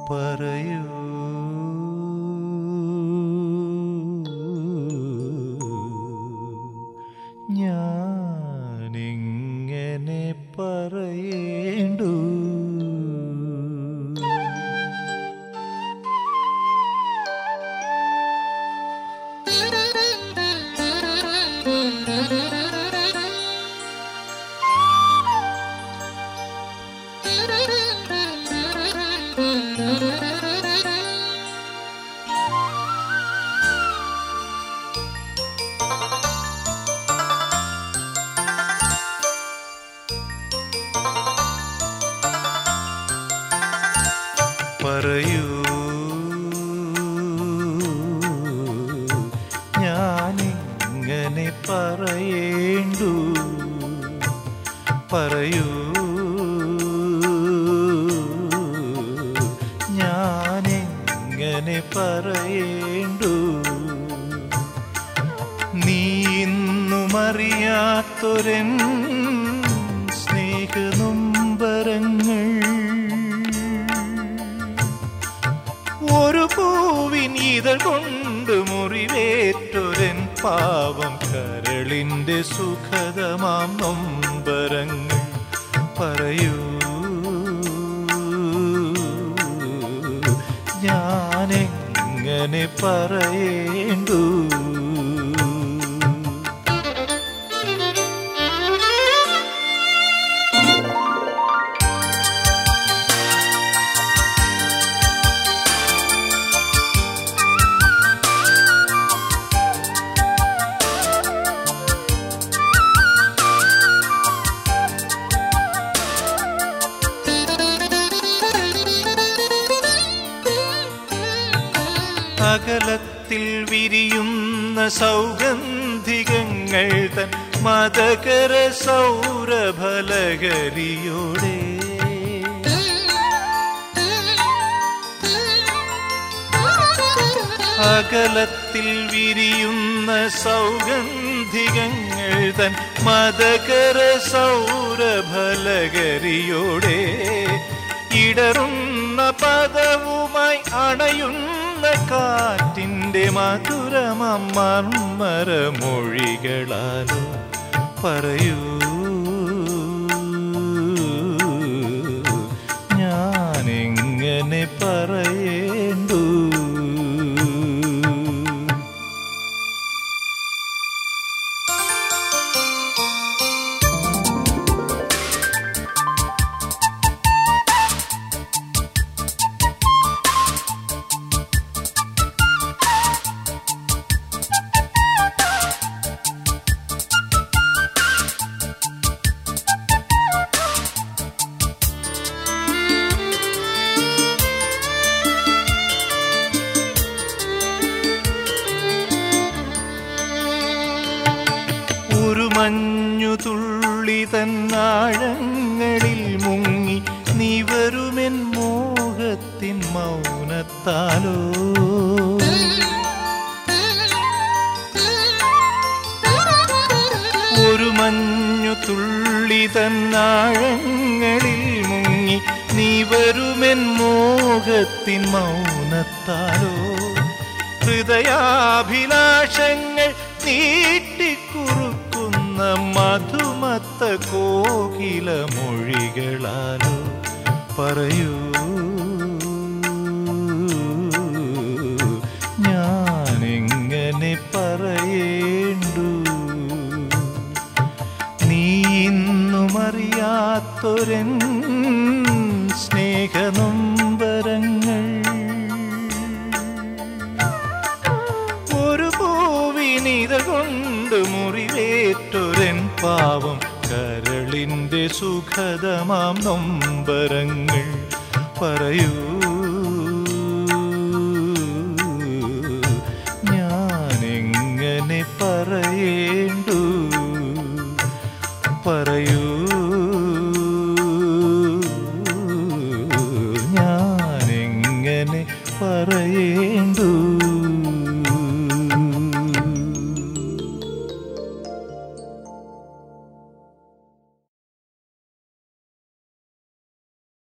പറയൂ ഞാനിങ്ങനെ പറയേണ്ടു പറയൂ ഞാനിങ്ങനെ പറയേണ്ടു പറയൂ ഞാനിങ്ങനെ പറയേണ്ടു നീ ഇന്നും അറിയാത്തൊരൻ സ്നേഹനൊമ്പരങ്ങൾ ഒരു പൂവിൻ ഇതൾ കൊണ്ട് മുറിവേറ്റൊരൻ പാവം കരളിന്റെ സുഖതമാം നൊമ്പരങ്ങൾ പറയൂ ഞാനെങ്ങനെ പറയേണ്ടു അകലത്തിൽ വിരിയുന്ന സൗഗന്ധികങ്ങൾ തൻ മതകര സൗരഭലകരിയോടെ അകലത്തിൽ വിരിയുന്ന സൗഗന്ധികങ്ങൾ തൻ മതകര സൗരഭലകരിയോടെ ഇടറുന്ന പദവുമായി അണയുന്ന കാറ്റിൻ്റെ മധുരമർമ്മരമൊഴികളാലോ പറയൂ ഞാനെങ്ങനെ പറയേണ്ടു ഒരു മഞ്ഞു തുള്ളി തന്നാഴങ്ങളിൽ മുങ്ങി നീ വരുമെൻ മോഹത്തിൻ മൗനത്താലോ ഒരു മഞ്ഞു തുള്ളി തന്നാഴങ്ങളിൽ മുങ്ങി നീ വരുമെൻ മോഹത്തിൻ മൗനത്താലോ ഹൃദയാഭിലാഷങ്ങൾ നീട്ടിക്കുറുക്കുന്ന മധുമത്ത കോകില മൊഴികളാലോ പറയൂ ഞാനെങ്ങനെ പറയേണ്ടു നീ ഇന്നും അറിയാത്തൊരൻ സ്നേഹനൊമ്പരങ്ങൾ ഒരു പൂവിനിത കൊണ്ട് മുറിവേറ്റൊരൻ പാവം കരളിന്റെ സുഖതമാം നൊമ്പരങ്ങൾ പറയൂ